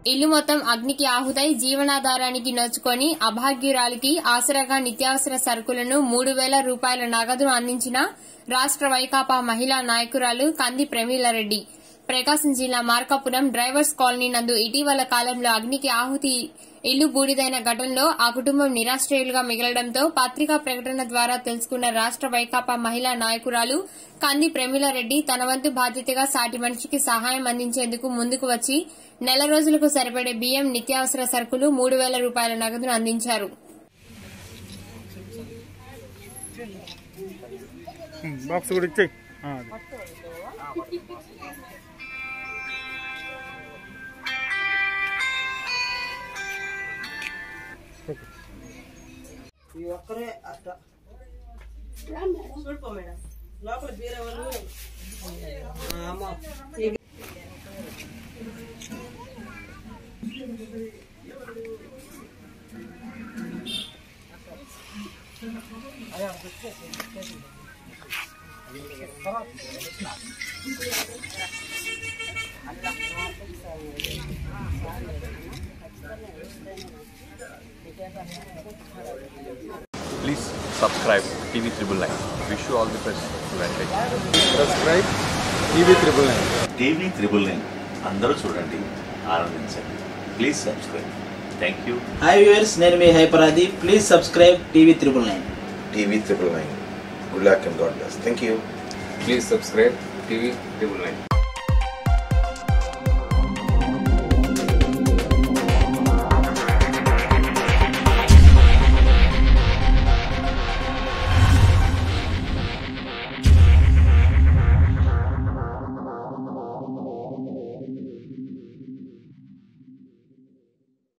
ఇల్లు మొత్తం అగ్నికి ఆహుతై జీవనాధారానికి నోచుకొని అభాగ్యురాలికి ఆసరాగా నిత్యావసర సరుకులను మూడు వేల రూపాయల నగదును అందించిన రాష్ట్ర వైకాపా మహిళా నాయకురాలు కంది ప్రమీలారెడ్డి ప్రకాశం జిల్లా మార్కాపురం డ్రైవర్స్ కాలనీ నందు ఇటీవల కాలంలో అగ్నికి ఆహుతి ఇల్లు బూడిదైన ఘటనలో ఆ కుటుంబం నిరాశ్రయులుగా మిగలడంతో పత్రికా ప్రకటన ద్వారా తెలుసుకున్న రాష్ట్ర వైకాపా మహిళా నాయకురాలు కంది ప్రమీలారెడ్డి తన వంతు బాధ్యతగా సాటి మనిషికి సహాయం అందించేందుకు ముందుకు వచ్చి నెల రోజులకు సరిపడే బియ్యం నిత్యావసర సరుకులు మూడు వేల రూపాయల నగదును అందించారు బాక్స్ కూడా ఇచ్చేయి ఈ ఒక్కరే అట్ట చూడుకో మేడం లోపల బీర వాళ్ళు ఆ, అమ్మ ఈ- Please subscribe TV Triple Nine. Wish you all the best. Venkat. Subscribe TV triple nine TV triple nine అందరూ చూడండి ఆనందించండి please subscribe thank you hi viewers నేను మీ హైపరాది please subscribe TV triple nine TV triple nine. Good luck and God bless. Thank you. Please subscribe TV Triple Nine.